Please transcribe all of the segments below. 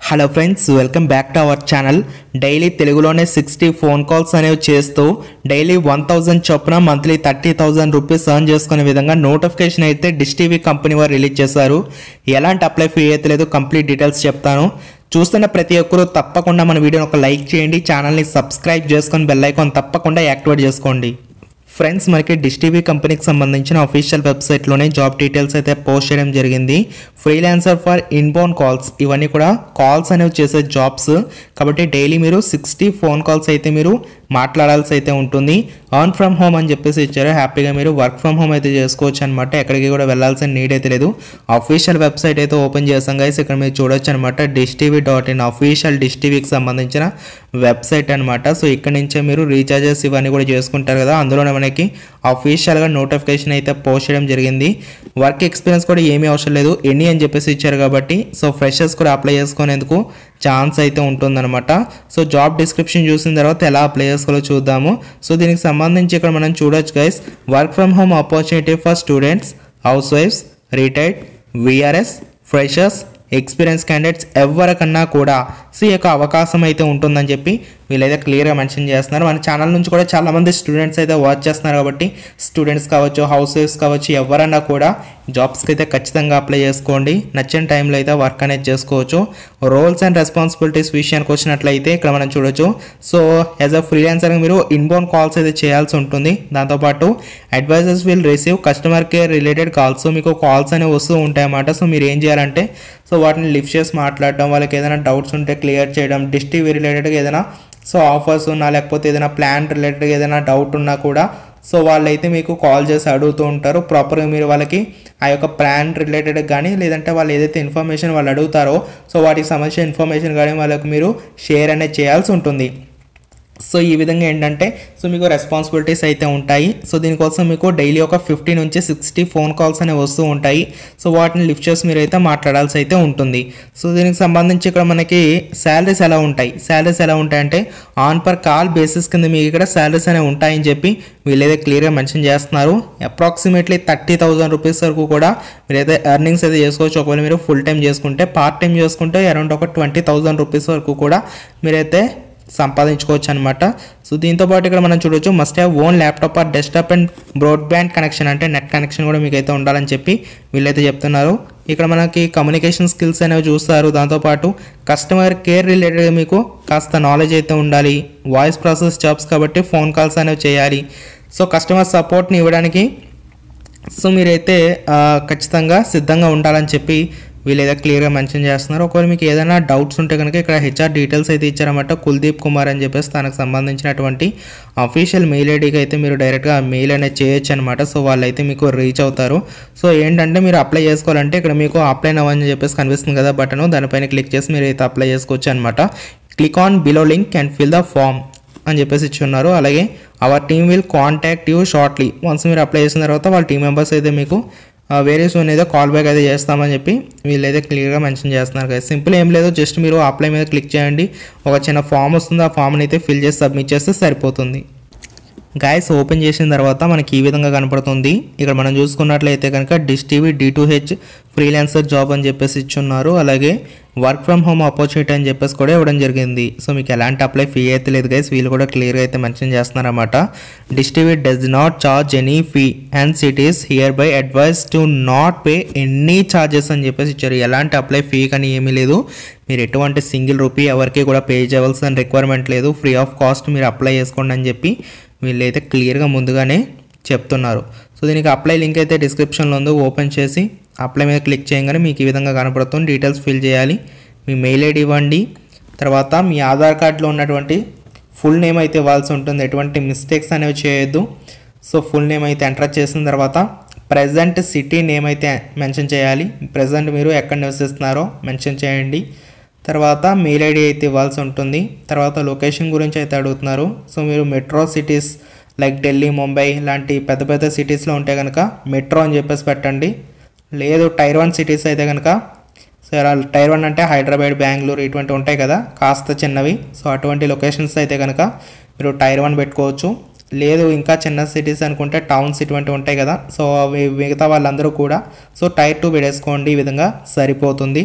hello friends welcome back to our channel daily తెలుగులోనే sixty phone calls అనేవి చేస్తూ daily one thousand చొప్పున monthly thirty thousand rupees earn చేసుకునే విధంగా notification అయితే డిష్ టీవీ కంపెనీ వారు రిలీజ్ చేశారు ఎలాంటి అప్లై ఫీ అయితే లేదు కంప్లీట్ డీటెయిల్స్ చెప్తాను చూస్తున్న ప్రతి ఒక్కరూ తప్పకుండా మన వీడియోని ఒక లైక్ చేయండి ఛానల్ని సబ్స్క్రైబ్ చేసుకొని బెల్ ఐకాన్ తప్పకుండా యాక్టివేట్ చేసుకోండి ఫ్రెండ్స్ మనకి డిష్ టీవీ కంపెనీకి సంబంధించిన అఫీషియల్ వెబ్సైట్లోనే జాబ్ డీటెయిల్స్ అయితే పోస్ట్ చేయడం జరిగింది ఫ్రీలాన్సర్ ఫర్ ఇన్బౌండ్ కాల్స్ ఇవన్నీ కూడా కాల్స్ అనేవి చేసే జాబ్స్ కాబట్టి డైలీ మీరు సిక్స్టీ ఫోన్ కాల్స్ అయితే మీరు మాట్లాడాల్సి అయితే ఉంటుంది ఆన్ ఫ్రమ్ హోమ్ అని చెప్పేసి ఇచ్చారు హ్యాపీగా మీరు వర్క్ ఫ్రమ్ హోమ్ అయితే చేసుకోవచ్చు అనమాట ఎక్కడికి కూడా వెళ్ళాల్సిన నీడ్ అయితే లేదు అఫీషియల్ వెబ్సైట్ అయితే ఓపెన్ చేసాం గైస్ ఇక్కడ మీరు చూడొచ్చు అనమాట Dish TV dot in official Dish టీవీకి సంబంధించిన వెబ్సైట్ అనమాట సో ఇక్కడ నుంచే మీరు రీఛార్జెస్ ఇవన్నీ కూడా చేసుకుంటారు కదా అందులోనే మనకి అఫీషియల్గా నోటిఫికేషన్ అయితే పోస్ట్ చేయడం జరిగింది వర్క్ ఎక్స్పీరియన్స్ కూడా ఏమీ అవసరం లేదు ఎన్ని అని చెప్పేసి ఇచ్చారు కాబట్టి సో ఫ్రెషర్స్ కూడా అప్లై చేసుకునేందుకు ఛాన్స్ అయితే ఉంటుందన్నమాట సో జాబ్ డిస్క్రిప్షన్ చూసిన తర్వాత ఎలా అప్లై చేసుకోవాలో చూద్దాము సో దీనికి సంబంధించి ఇక్కడ మనం చూడొచ్చు guys work from home opportunity for students హౌస్ వైఫ్స్ retired VRS freshers experience candidates ఎవరికన్నా కూడా సో ఈ యొక్క అవకాశం అయితే ఉంటుందని చెప్పి వీళ్ళైతే క్లియర్గా మెన్షన్ చేస్తున్నారు మన ఛానల్ నుంచి కూడా చాలామంది స్టూడెంట్స్ అయితే వాచ్ చేస్తున్నారు కాబట్టి స్టూడెంట్స్ కావచ్చు హౌస్ వైఫ్స్ కావచ్చు ఎవరైనా కూడా జాబ్స్కి అయితే ఖచ్చితంగా అప్లై చేసుకోండి నచ్చిన టైంలో అయితే వర్క్ అనేది చేసుకోవచ్చు రోల్స్ అండ్ రెస్పాన్సిబిలిటీస్ విషయానికి వచ్చినట్లయితే ఇక్కడ మనం చూడొచ్చు సో యాజ్ అ ఫ్రీలాన్సర్ మీరు ఇన్బౌండ్ కాల్స్ అయితే చేయాల్సి ఉంటుంది దాంతోపాటు advisors will receive customer care related calls so మీకు కాల్స్ అనేవి వస్తూ ఉంటాయన్నమాట సో మీరు ఏం చేయాలంటే సో వాటిని లిఫ్ట్ చేసి మాట్లాడడం వాళ్ళకి ఏదైనా డౌట్స్ ఉంటే క్లియర్ చేయడం డిష్ టీవీ రిలేటెడ్గా ఏదైనా సో ఆఫర్స్ ఉన్నా లేకపోతే ఏదైనా ప్లాన్ రిలేటెడ్గా ఏదైనా డౌట్ ఉన్నా కూడా సో వాళ్ళైతే మీకు కాల్ చేసి అడుగుతూ ఉంటారు ప్రాపర్గా మీరు వాళ్ళకి ఆ యొక్క ప్లాన్ రిలేటెడ్ కానీ లేదంటే వాళ్ళు ఏదైతే ఇన్ఫర్మేషన్ వాళ్ళు అడుగుతారో సో వాటికి సంబంధించిన ఇన్ఫర్మేషన్ కానీ వాళ్ళకి మీరు షేర్ అనేది చేయాల్సి ఉంటుంది సో ఈ విధంగా ఏంటంటే సో మీకు రెస్పాన్సిబిలిటీస్ అయితే ఉంటాయి సో దీనికోసం మీకు డైలీ ఒక ఫిఫ్టీ నుంచి సిక్స్టీ ఫోన్ కాల్స్ అనేవి వస్తూ ఉంటాయి సో వాటిని లిఫ్ట్ చేసి మీరు అయితే మాట్లాడాల్సి అయితే ఉంటుంది సో దీనికి సంబంధించి ఇక్కడ మనకి శాలరీస్ ఎలా ఉంటాయి శాలరీస్ ఎలా ఉంటాయంటే ఆన్ పర్ కాల్ బేసిస్ కింద మీకు ఇక్కడ శాలరీస్ అనేవి ఉంటాయని చెప్పి వీళ్ళైతే క్లియర్గా మెన్షన్ చేస్తున్నారు అప్రాక్సిమేట్లీ థర్టీ థౌసండ్ రూపీస్ వరకు కూడా మీరైతే ఎర్నింగ్స్ అయితే చేసుకోవచ్చు ఒకవేళ మీరు ఫుల్ టైం చేసుకుంటే పార్ట్ టైం చేసుకుంటే అరౌండ్ ఒక ట్వంటీ థౌసండ్ రూపీస్ వరకు కూడా మీరైతే సంపాదించుకోవచ్చు అనమాట సో దీంతో పాటు ఇక్కడ మనం చూడొచ్చు must have own laptop or desktop and broadband connection అంటే నెట్ కనెక్షన్ కూడా మీకు అయితే ఉండాలని చెప్పి వీళ్ళైతే చెప్తున్నారు ఇక్కడ మనకి కమ్యూనికేషన్ స్కిల్స్ అనేవి చూస్తారు దాంతోపాటు కస్టమర్ కేర్ రిలేటెడ్ మీకు కాస్త నాలెడ్జ్ అయితే ఉండాలి వాయిస్ ప్రాసెస్ జాబ్స్ కాబట్టి ఫోన్ కాల్స్ అనేవి చేయాలి సో కస్టమర్ సపోర్ట్ని ఇవ్వడానికి సో మీరైతే ఆ, ఖచ్చితంగా సిద్ధంగా ఉండాలని చెప్పి వీళ్ళైతే క్లియర్గా మెన్షన్ చేస్తున్నారు ఒకవేళ మీకు ఏదైనా డౌట్స్ ఉంటే కనుక ఇక్కడ హెచ్ఆర్ డీటెయిల్స్ అయితే ఇచ్చారన్నమాట కుల్దీప్ కుమార్ అని చెప్పేసి తనకు సంబంధించినటువంటి అఫీషియల్ మెయిల్ ఐడికి అయితే మీరు డైరెక్ట్గా మెయిల్ అనేది చేయొచ్చు అనమాట సో వాళ్ళైతే మీకు రీచ్ అవుతారు సో ఏంటంటే మీరు అప్లై చేసుకోవాలంటే ఇక్కడ మీకు అప్లై అవ్వని చెప్పేసి కనిపిస్తుంది కదా బటన్ దానిపైన క్లిక్ చేసి మీరు అయితే అప్లై చేసుకోవచ్చు అనమాట click on below link and fill the form అని చెప్పేసి ఇచ్చి ఉన్నారు అలాగే our team will contact you shortly once మీరు అప్లై చేసిన తర్వాత వాళ్ళ టీం మెంబర్స్ అయితే మీకు వేరే సూన్ ఏదో కాల్ బ్యాక్ అయితే చేస్తామని చెప్పి వీళ్ళైతే క్లియర్గా మెన్షన్ చేస్తున్నారు కదా సింపుల్ ఏం లేదు జస్ట్ మీరు అప్లై మీద క్లిక్ చేయండి ఒక చిన్న ఫామ్ వస్తుంది ఆ ఫామ్ని అయితే ఫిల్ చేసి సబ్మిట్ చేస్తే సరిపోతుంది గాయస్ ఓపెన్ చేసిన తర్వాత మనకి ఈ విధంగా కనపడుతుంది ఇక్కడ మనం చూసుకున్నట్లయితే కనుక Dish TV D two H freelancer job అని చెప్పేసి ఇచ్చున్నారు అలాగే వర్క్ ఫ్రమ్ హోమ్ ఆపర్చునిటీ అని చెప్పేసి కూడా ఇవ్వడం జరిగింది సో మీకు ఎలాంటి అప్లై ఫీ అయితే లేదు గైస్ వీళ్ళు కూడా క్లియర్గా అయితే మెన్షన్ చేస్తున్నారన్నమాట Dish TV does not charge any fee and cities hereby advise to not pay any charges అని చెప్పేసి ఇచ్చారు ఎలాంటి అప్లై ఫీ కానీ ఏమీ లేదు మీరు ఎటువంటి సింగిల్ రూపీ ఎవరికి కూడా పే చేయవలసిన రిక్వైర్మెంట్ లేదు ఫ్రీ ఆఫ్ కాస్ట్ మీరు అప్లై చేసుకోండి అని చెప్పి వీళ్ళైతే క్లియర్గా ముందుగానే చెప్తున్నారు సో దీనికి అప్లై లింక్ అయితే డిస్క్రిప్షన్లో ఉందో ఓపెన్ చేసి అప్లై మీద క్లిక్ చేయగానే మీకు ఈ విధంగా కనపడుతుంది డీటెయిల్స్ ఫిల్ చేయాలి మీ మెయిల్ ఐడి ఇవ్వండి తర్వాత మీ ఆధార్ కార్డులో ఉన్నటువంటి ఫుల్ నేమ్ అయితే ఇవ్వాల్సి ఉంటుంది ఎటువంటి మిస్టేక్స్ అనేవి చేయొద్దు సో ఫుల్ నేమ్ అయితే ఎంటర్ చేసిన తర్వాత ప్రజెంట్ సిటీ నేమ్ అయితే మెన్షన్ చేయాలి ప్రజెంట్ మీరు ఎక్కడ నివసిస్తున్నారో మెన్షన్ చేయండి తర్వాత మెయిల్ ఐడి అయితే ఇవ్వాల్సి ఉంటుంది తర్వాత లొకేషన్ గురించి అయితే అడుగుతున్నారు సో మీరు metro cities like Delhi Mumbai లాంటి పెద్ద పెద్ద సిటీస్లో ఉంటే కనుక మెట్రో అని చెప్పేసి పెట్టండి లేదు టైర్ వన్ సిటీస్ అయితే కనుక సో అలా టైర్ వన్ అంటే హైదరాబాద్ బెంగళూరు ఇటువంటి ఉంటాయి కదా కాస్త చిన్నవి సో అటువంటి లొకేషన్స్ అయితే కనుక మీరు టైర్ వన్ పెట్టుకోవచ్చు లేదు ఇంకా చిన్న సిటీస్ అనుకుంటే టౌన్స్ ఇటువంటి ఉంటాయి కదా సో అవి మిగతా వాళ్ళందరూ కూడా సో టైర్ టూ పెట్టేసుకోండి ఈ విధంగా సరిపోతుంది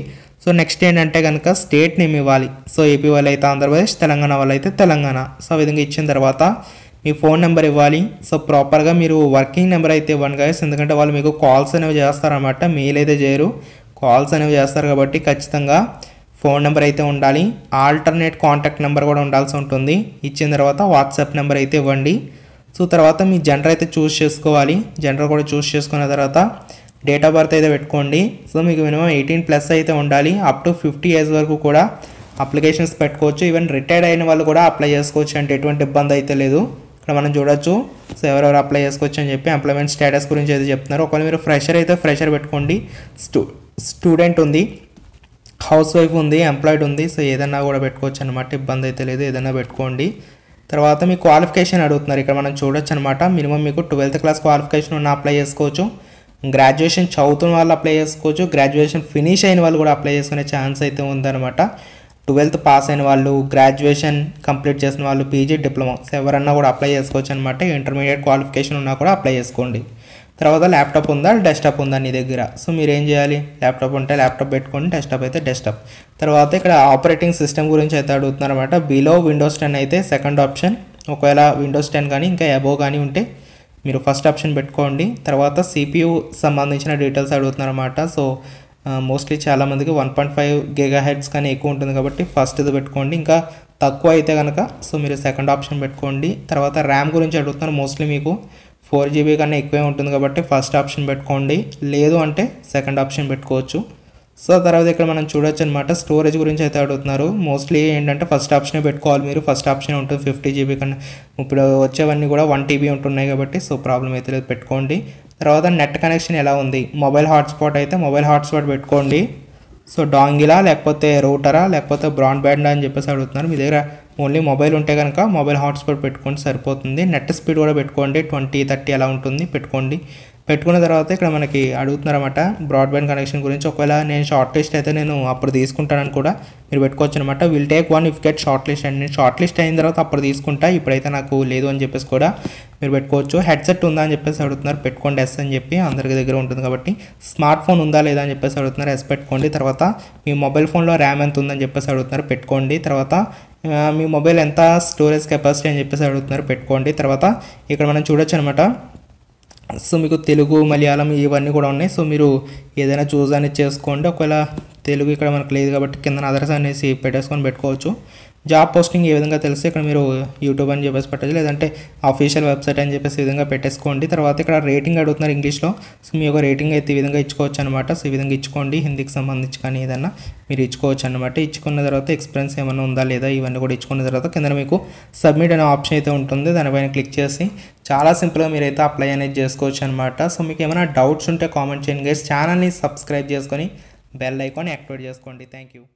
సో నెక్స్ట్ ఏంటంటే కనుక స్టేట్ నేమ్ ఇవ్వాలి సో ఏపీ వాళ్ళు అయితే ఆంధ్రప్రదేశ్ తెలంగాణ వాళ్ళు అయితే తెలంగాణ సో ఆ విధంగా ఇచ్చిన తర్వాత మీ ఫోన్ నెంబర్ ఇవ్వాలి సో ప్రాపర్గా మీరు వర్కింగ్ నెంబర్ అయితే ఇవ్వండి గైస్ ఎందుకంటే వాళ్ళు మీకు కాల్స్ అనేవి చేస్తారన్నమాట మెయిల్ అయితే చేయరు కాల్స్ అనేవి చేస్తారు కాబట్టి ఖచ్చితంగా ఫోన్ నెంబర్ అయితే ఉండాలి ఆల్టర్నేట్ కాంటాక్ట్ నెంబర్ కూడా ఉండాల్సి ఉంటుంది ఇచ్చిన తర్వాత వాట్సాప్ నెంబర్ అయితే ఇవ్వండి సో తర్వాత మీ జెండర్ అయితే చూస్ చేసుకోవాలి జెండర్ కూడా చూస్ చేసుకున్న తర్వాత డేట్ ఆఫ్ బర్త్ అయితే పెట్టుకోండి సో మీకు మినిమం ఎయిటీన్ ప్లస్ అయితే ఉండాలి అప్ టు ఫిఫ్టీ ఇయర్స్ వరకు కూడా అప్లికేషన్స్ పెట్టుకోవచ్చు ఈవెన్ రిటైర్డ్ అయిన వాళ్ళు కూడా అప్లై చేసుకోవచ్చు అంటే ఎటువంటి ఇబ్బంది అయితే లేదు ఇక్కడ మనం చూడొచ్చు సో ఎవరెవరు అప్లై చేసుకోవచ్చు అని చెప్పి ఎంప్లాయ్మెంట్ స్టేటస్ గురించి అయితే చెప్తున్నారు ఒకవేళ మీరు ఫ్రెషర్ అయితే ఫ్రెషర్ పెట్టుకోండి స్టూ స్టూడెంట్ ఉంది హౌస్ వైఫ్ ఉంది ఎంప్లాయిడ్ ఉంది సో ఏదైనా కూడా పెట్టుకోవచ్చు అనమాట ఇబ్బంది అయితే లేదు ఏదైనా పెట్టుకోండి తర్వాత మీ క్వాలిఫికేషన్ అడుగుతున్నారు ఇక్కడ మనం చూడొచ్చు అనమాట మినిమం మీకు ట్వెల్త్ క్లాస్ క్వాలిఫికేషన్ ఉన్న అప్లై చేసుకోవచ్చు గ్రాడ్యుయేషన్ చదువుతున్న వాళ్ళు అప్లై చేసుకోవచ్చు గ్రాడ్యుయేషన్ ఫినిష్ అయిన వాళ్ళు కూడా అప్లై చేసుకునే ఛాన్స్ అయితే ఉందన్నమాట ట్వెల్త్ పాస్ అయిన వాళ్ళు గ్రాడ్యుయేషన్ కంప్లీట్ చేసిన వాళ్ళు పీజీ డిప్లొమా సో ఎవరన్నా కూడా అప్లై చేసుకోవచ్చు అనమాట ఇంటర్మీడియట్ క్వాలిఫికేషన్ ఉన్నా కూడా అప్లై చేసుకోండి తర్వాత ల్యాప్టాప్ ఉందా డెస్క్టాప్ ఉందా నీ దగ్గర సో మీరు ఏం చేయాలి ల్యాప్టాప్ ఉంటే ల్యాప్టాప్ పెట్టుకోండి డెస్క్టాప్ అయితే డెస్క్టాప్ తర్వాత ఇక్కడ ఆపరేటింగ్ సిస్టమ్ గురించి అయితే అడుగుతున్నారు అనమాట బిలో విండోస్ టెన్ అయితే సెకండ్ ఆప్షన్ ఒకవేళ విండోస్ టెన్ కానీ ఇంకా అబోవ్ కానీ ఉంటే మీరు ఫస్ట్ ఆప్షన్ పెట్టుకోండి తర్వాత సిపియు సంబంధించిన డీటెయిల్స్ అడుగుతున్నారు అనమాట సో మోస్ట్లీ చాలామందికి one point five gigahertz కానీ ఎక్కువ ఉంటుంది కాబట్టి ఫస్ట్ ఇది పెట్టుకోండి ఇంకా తక్కువ అయితే కనుక సో మీరు సెకండ్ ఆప్షన్ పెట్టుకోండి తర్వాత ర్యామ్ గురించి అడుగుతున్నారు మోస్ట్లీ మీకు ఫోర్ జీబీ కన్నా ఎక్కువే ఉంటుంది కాబట్టి ఫస్ట్ ఆప్షన్ పెట్టుకోండి లేదు అంటే సెకండ్ ఆప్షన్ పెట్టుకోవచ్చు సో తర్వాత ఇక్కడ మనం చూడొచ్చు అనమాట స్టోరేజ్ గురించి అయితే అడుగుతున్నారు మోస్ట్లీ ఏంటంటే ఫస్ట్ ఆప్షనే పెట్టుకోవాలి మీరు ఫస్ట్ ఆప్షన్ ఉంటుంది ఫిఫ్టీ జీబీ కన్నా ఇప్పుడు వచ్చేవన్నీ కూడా వన్ టీబీ ఉంటున్నాయి కాబట్టి సో ప్రాబ్లం అయితే లేదు పెట్టుకోండి తర్వాత నెట్ కనెక్షన్ ఎలా ఉంది మొబైల్ హాట్స్పాట్ అయితే మొబైల్ హాట్స్పాట్ పెట్టుకోండి సో డాంగిలా లేకపోతే రూటరా లేకపోతే బ్రాడ్బ్యాండ్ అని చెప్పేసి అడుగుతున్నారు మీ దగ్గర ఓన్లీ మొబైల్ ఉంటే కనుక మొబైల్ హాట్స్పాట్ పెట్టుకోండి సరిపోతుంది నెట్ స్పీడ్ కూడా పెట్టుకోండి ట్వంటీ థర్టీ అలా ఉంటుంది పెట్టుకోండి పెట్టుకున్న తర్వాత ఇక్కడ మనకి అడుగుతున్నారన్నమాట బ్రాడ్బ్యాండ్ కనెక్షన్ గురించి ఒకవేళ నేను షార్ట్ లిస్ట్ అయితే నేను అప్పుడు తీసుకుంటానని కూడా మీరు పెట్టుకోవచ్చు అనమాట will take one if get shortlist అండి నేను షార్ట్ లిస్ట్ అయిన తర్వాత అప్పుడు తీసుకుంటా ఇప్పుడైతే నాకు లేదు అని చెప్పేసి కూడా మీరు పెట్టుకోవచ్చు హెడ్సెట్ ఉందా అని చెప్పేసి అడుగుతున్నారు పెట్టుకోండి ఎస్ అని చెప్పి అందరి దగ్గర ఉంటుంది కాబట్టి స్మార్ట్ ఫోన్ ఉందా లేదా అని చెప్పేసి అడుగుతున్నారు ఎస్ పెట్టుకోండి తర్వాత మీ మొబైల్ ఫోన్లో ర్యామ్ ఎంత ఉందని చెప్పేసి అడుగుతున్నారు పెట్టుకోండి తర్వాత మీ మొబైల్ ఎంత స్టోరేజ్ కెపాసిటీ అని చెప్పేసి అడుగుతున్నారు పెట్టుకోండి తర్వాత ఇక్కడ మనం చూడొచ్చు అనమాట సో మీకు తెలుగు మలయాళం ఇవన్నీ కూడా ఉన్నాయి సో మీరు ఏదైనా చూస్ అనేది చేసుకోండి ఒకవేళ తెలుగు ఇక్కడ మనకు లేదు కాబట్టి కింద అదర్స్ అనేసి పెట్టేసుకొని పెట్టుకోవచ్చు జాబ్ పోస్టింగ్ ఏ విధంగా తెలిస్తే ఇక్కడ మీరు యూట్యూబ్ అని చెప్పేసి పెట్టచ్చు లేదంటే అఫీషియల్ వెబ్సైట్ అని చెప్పేసి ఈ విధంగా పెట్టేసుకోండి తర్వాత ఇక్కడ రేటింగ్ అడుగుతున్నారు ఇంగ్లీష్లో సో మీ యొక్క రేటింగ్ అయితే ఈ విధంగా ఇచ్చుకోవచ్చు అనమాట సో ఈ విధంగా ఇచ్చుకోండి హిందీకి సంబంధించి కానీ ఏదన్నా మీరు ఇచ్చుకోవచ్చు అనమాట ఇచ్చుకున్న తర్వాత ఎక్స్పీరియన్స్ ఏమైనా ఉందా లేదా ఇవన్నీ కూడా ఇచ్చుకున్న తర్వాత కింద మీకు సబ్మిట్ అనే ఆప్షన్ అయితే ఉంటుంది దానిపైన క్లిక్ చేసి చాలా సింపుల్గా మీరైతే అప్లై అనేది చేసుకోవచ్చు అనమాట సో మీకు ఏమైనా డౌట్స్ ఉంటే కామెంట్ చేయండి గైస్ ఛానల్ని సబ్స్క్రైబ్ చేసుకొని బెల్ ఐకాన్ యాక్టివేట్ చేసుకోండి థ్యాంక్ యూ